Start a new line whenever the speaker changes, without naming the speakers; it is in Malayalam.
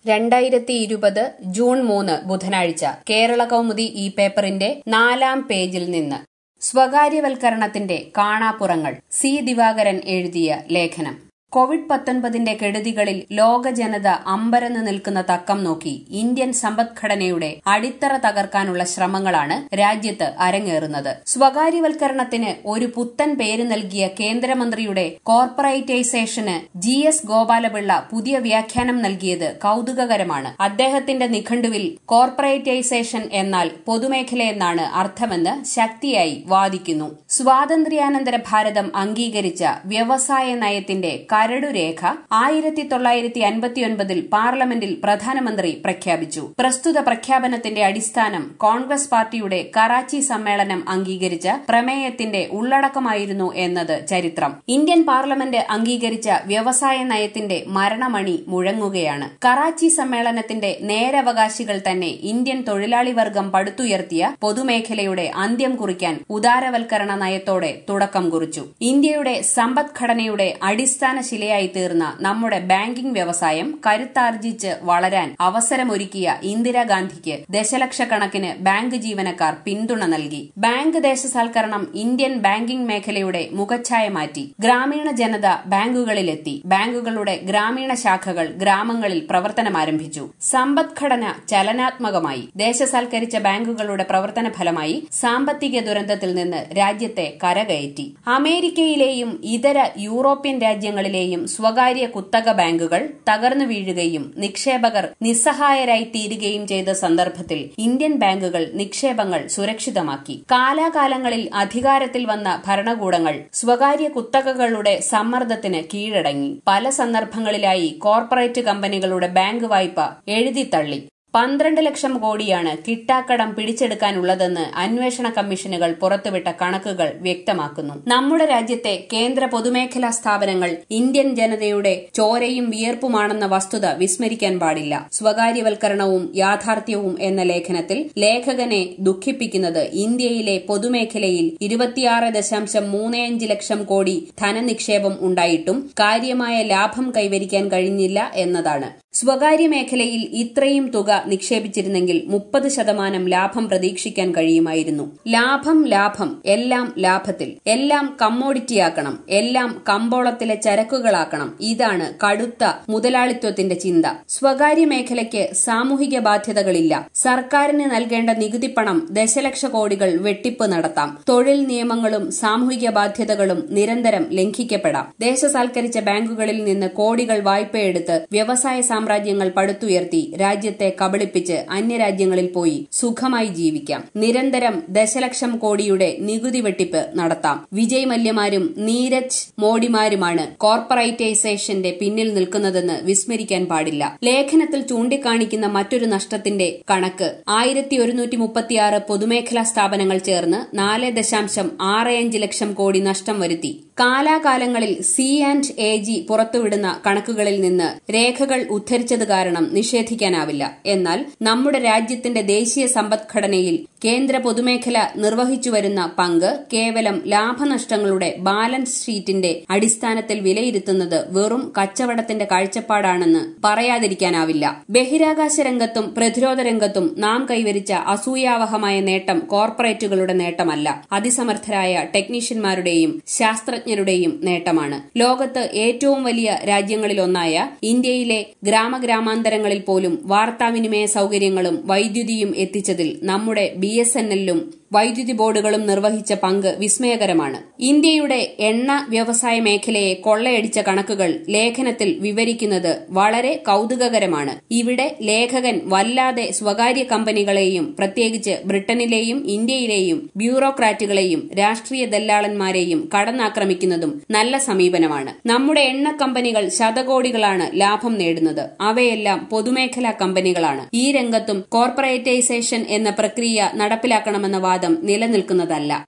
രണ്ടായിരത്തി ഇരുപത് ജൂൺ മൂന്ന് ബുധനാഴ്ച കേരള കൗമുദി ഈ പേപ്പറിന്റെ നാലാം പേജിൽ നിന്ന് സ്വകാര്യവൽക്കരണത്തിന്റെ കാണാപ്പുറങ്ങൾ സി ദിവാകരൻ എഴുതിയ ലേഖനം കോവിഡ് പത്തൊൻപതിന്റെ കെടുതികളിൽ ലോക ജനത അമ്പരന്ന് നിൽക്കുന്ന തക്കം നോക്കി ഇന്ത്യൻ സമ്പദ്ഘടനയുടെ അടിത്തറ തകർക്കാനുള്ള ശ്രമങ്ങളാണ് രാജ്യത്ത് അരങ്ങേറുന്നത് സ്വകാര്യവൽക്കരണത്തിന് ഒരു പുത്തൻ പേര് നൽകിയ കേന്ദ്രമന്ത്രിയുടെ കോർപ്പറേറ്റൈസേഷന് ജി എസ് ഗോപാലപിള്ള പുതിയ വ്യാഖ്യാനം നൽകിയത് കൌതുകകരമാണ് അദ്ദേഹത്തിന്റെ നിഘണ്ടുവിൽ കോർപ്പറേറ്റൈസേഷൻ എന്നാൽ പൊതുമേഖലയെന്നാണ് അർത്ഥമെന്ന് ശക്തിയായി വാദിക്കുന്നു സ്വാതന്ത്ര്യാനന്തര ഭാരതം അംഗീകരിച്ച വ്യവസായ നയത്തിന്റെ കരടുരേഖ ആയിരത്തി തൊള്ളായിരത്തി അൻപത്തിയൊൻപതിൽ പാർലമെന്റിൽ പ്രധാനമന്ത്രി പ്രഖ്യാപിച്ചു പ്രസ്തുത പ്രഖ്യാപനത്തിന്റെ അടിസ്ഥാനം കോൺഗ്രസ് പാർട്ടിയുടെ കറാച്ചി സമ്മേളനം അംഗീകരിച്ച പ്രമേയത്തിന്റെ ഉള്ളടക്കമായിരുന്നു എന്നത് ചരിത്രം ഇന്ത്യൻ പാർലമെന്റ് അംഗീകരിച്ച വ്യവസായ നയത്തിന്റെ മരണമണി മുഴങ്ങുകയാണ് കറാച്ചി സമ്മേളനത്തിന്റെ നേരവകാശികൾ തന്നെ ഇന്ത്യൻ തൊഴിലാളി വർഗം പടുത്തുയർത്തിയ പൊതുമേഖലയുടെ അന്ത്യം കുറിക്കാൻ ഉദാരവൽക്കരണ നയത്തോടെ തുടക്കം കുറിച്ചു ഇന്ത്യയുടെ സമ്പദ്ഘടനയുടെ അടിസ്ഥാന ശിലയായി തീർന്ന നമ്മുടെ ബാങ്കിംഗ് വ്യവസായം കരുത്താർജിച്ച് വളരാൻ അവസരമൊരുക്കിയ ഇന്ദിരാഗാന്ധിക്ക് ദശലക്ഷക്കണക്കിന് ബാങ്ക് ജീവനക്കാർ പിന്തുണ നൽകി ബാങ്ക് ദേശസാൽക്കരണം ഇന്ത്യൻ ബാങ്കിംഗ് മേഖലയുടെ മുഖച്ഛായ മാറ്റി ഗ്രാമീണ ജനത ബാങ്കുകളിലെത്തി ബാങ്കുകളുടെ ഗ്രാമീണ ശാഖകൾ ഗ്രാമങ്ങളിൽ പ്രവർത്തനമാരംഭിച്ചു സമ്പദ്ഘടന ചലനാത്മകമായി ദേശസാൽക്കരിച്ച ബാങ്കുകളുടെ പ്രവർത്തന ഫലമായി സാമ്പത്തിക ദുരന്തത്തിൽ നിന്ന് രാജ്യത്തെ കരകയറ്റി അമേരിക്കയിലെയും ഇതര യൂറോപ്യൻ രാജ്യങ്ങളിലെയും സ്വകാര്യ കുത്തക ബാങ്കുകൾ തകർന്നു വീഴുകയും നിക്ഷേപകർ നിസ്സഹായരായി തീരുകയും ചെയ്ത സന്ദർഭത്തിൽ ഇന്ത്യൻ ബാങ്കുകൾ നിക്ഷേപങ്ങൾ സുരക്ഷിതമാക്കി കാലാകാലങ്ങളിൽ അധികാരത്തിൽ വന്ന ഭരണകൂടങ്ങൾ സ്വകാര്യ കുത്തകകളുടെ സമ്മർദ്ദത്തിന് കീഴടങ്ങി പല സന്ദർഭങ്ങളിലായി കോർപ്പറേറ്റ് കമ്പനികളുടെ ബാങ്ക് വായ്പ എഴുതിത്തള്ളി പന്ത്രണ്ട് ലക്ഷം കോടിയാണ് കിട്ടാക്കടം പിടിച്ചെടുക്കാനുള്ളതെന്ന് അന്വേഷണ കമ്മീഷനുകൾ പുറത്തുവിട്ട കണക്കുകൾ വ്യക്തമാക്കുന്നു നമ്മുടെ രാജ്യത്തെ കേന്ദ്ര പൊതുമേഖലാ സ്ഥാപനങ്ങൾ ഇന്ത്യൻ ജനതയുടെ ചോരയും വിയർപ്പുമാണെന്ന വസ്തുത വിസ്മരിക്കാൻ പാടില്ല സ്വകാര്യവൽക്കരണവും യാഥാർത്ഥ്യവും എന്ന ലേഖനത്തിൽ ലേഖകനെ ദുഃഖിപ്പിക്കുന്നത് ഇന്ത്യയിലെ പൊതുമേഖലയിൽ ഇരുപത്തിയാറ് ദശാംശം മൂന്നേയഞ്ച് ലക്ഷം കോടി ധനനിക്ഷേപം ഉണ്ടായിട്ടും കാര്യമായ ലാഭം കൈവരിക്കാൻ കഴിഞ്ഞില്ല എന്നതാണ് സ്വകാര്യ മേഖലയിൽ ഇത്രയും തുക നിക്ഷേപിച്ചിരുന്നെങ്കിൽ മുപ്പത് ശതമാനം ലാഭം പ്രതീക്ഷിക്കാൻ കഴിയുമായിരുന്നു ലാഭം ലാഭം എല്ലാം ലാഭത്തിൽ എല്ലാം കമ്മോഡിറ്റിയാക്കണം എല്ലാം കമ്പോളത്തിലെ ചരക്കുകളാക്കണം ഇതാണ് കടുത്ത മുതലാളിത്വത്തിന്റെ ചിന്ത സ്വകാര്യ മേഖലയ്ക്ക് സാമൂഹിക ബാധ്യതകളില്ല സർക്കാരിന് നൽകേണ്ട നികുതിപ്പണം ദശലക്ഷ കോടികൾ വെട്ടിപ്പ് നടത്താം തൊഴിൽ നിയമങ്ങളും സാമൂഹിക ബാധ്യതകളും നിരന്തരം ലംഘിക്കപ്പെടാം ദേശസാൽക്കരിച്ച ബാങ്കുകളിൽ നിന്ന് കോടികൾ വായ്പയെടുത്ത് വ്യവസായ സാമ്രാജ്യങ്ങൾ പടുത്തുയർത്തി രാജ്യത്തെ കബളിപ്പിച്ച് അന്യരാജ്യങ്ങളിൽ പോയി സുഖമായി ജീവിക്കാം നിരന്തരം ദശലക്ഷം കോടിയുടെ നികുതി വെട്ടിപ്പ് നടത്താം വിജയ് മല്യമാരും നീരജ് മോഡിമാരുമാണ് കോർപ്പറേറ്റൈസേഷന്റെ പിന്നിൽ നിൽക്കുന്നതെന്ന് വിസ്മരിക്കാൻ പാടില്ല ലേഖനത്തിൽ ചൂണ്ടിക്കാണിക്കുന്ന മറ്റൊരു നഷ്ടത്തിന്റെ കണക്ക് ആയിരത്തി ഒരുന്നൂറ്റി മുപ്പത്തിയാറ് പൊതുമേഖലാ സ്ഥാപനങ്ങൾ ചേർന്ന് നാല് ദശാംശം ആറ് അഞ്ച് ലക്ഷം കോടി നഷ്ടം വരുത്തി കാലാകാലങ്ങളിൽ സി ആൻഡ് എ ജി പുറത്തുവിടുന്ന കണക്കുകളിൽ നിന്ന് രേഖകൾ ഉദ്ധരിച്ചത് കാരണം നിഷേധിക്കാനാവില്ല എന്നാൽ നമ്മുടെ രാജ്യത്തിന്റെ ദേശീയ സമ്പദ്ഘടനയിൽ കേന്ദ്ര പൊതുമേഖല നിർവഹിച്ചുവരുന്ന പങ്ക് കേവലം ലാഭനഷ്ടങ്ങളുടെ ബാലൻസ് ഷീറ്റിന്റെ അടിസ്ഥാനത്തിൽ വിലയിരുത്തുന്നത് വെറും കച്ചവടത്തിന്റെ കാഴ്ചപ്പാടാണെന്ന് പറയാതിരിക്കാനാവില്ല ബഹിരാകാശ രംഗത്തും പ്രതിരോധ രംഗത്തും നാം കൈവരിച്ച അസൂയാവഹമായ നേട്ടം കോർപ്പറേറ്റുകളുടെ നേട്ടമല്ല അതിസമർത്ഥരായ ടെക്നീഷ്യന്മാരുടെയും ശാസ്ത്രജ്ഞരുടെയും നേട്ടമാണ് ലോകത്ത് ഏറ്റവും വലിയ രാജ്യങ്ങളിലൊന്നായ ഇന്ത്യയിലെ ഗ്രാമഗ്രാമാന്തരങ്ങളിൽ പോലും വാർത്താവിനിമയ സൌകര്യങ്ങളും വൈദ്യുതിയും എത്തിച്ചതിൽ നമ്മുടെ ബി എസ് എൻ എല്ലും വൈദ്യുതി ബോർഡുകളും നിർവഹിച്ച പങ്ക് വിസ്മയകരമാണ് ഇന്ത്യയുടെ എണ്ണ വ്യവസായ മേഖലയെ കൊള്ളയടിച്ച കണക്കുകൾ ലേഖനത്തിൽ വിവരിക്കുന്നത് വളരെ കൌതുകകരമാണ് ഇവിടെ ലേഖകൻ വല്ലാതെ സ്വകാര്യ കമ്പനികളെയും പ്രത്യേകിച്ച് ബ്രിട്ടനിലെയും ഇന്ത്യയിലെയും ബ്യൂറോക്രാറ്റുകളെയും രാഷ്ട്രീയ ദല്ലാളന്മാരെയും കടന്നാക്രമിക്കുന്നതും നല്ല സമീപനമാണ് നമ്മുടെ എണ്ണ കമ്പനികൾ ശതകോടികളാണ് ലാഭം നേടുന്നത് അവയെല്ലാം പൊതുമേഖലാ കമ്പനികളാണ് ഈ രംഗത്തും കോർപ്പറേറ്റൈസേഷൻ എന്ന പ്രക്രിയ നടപ്പിലാക്കണമെന്ന വാദം നിലനിൽക്കുന്നതല്ല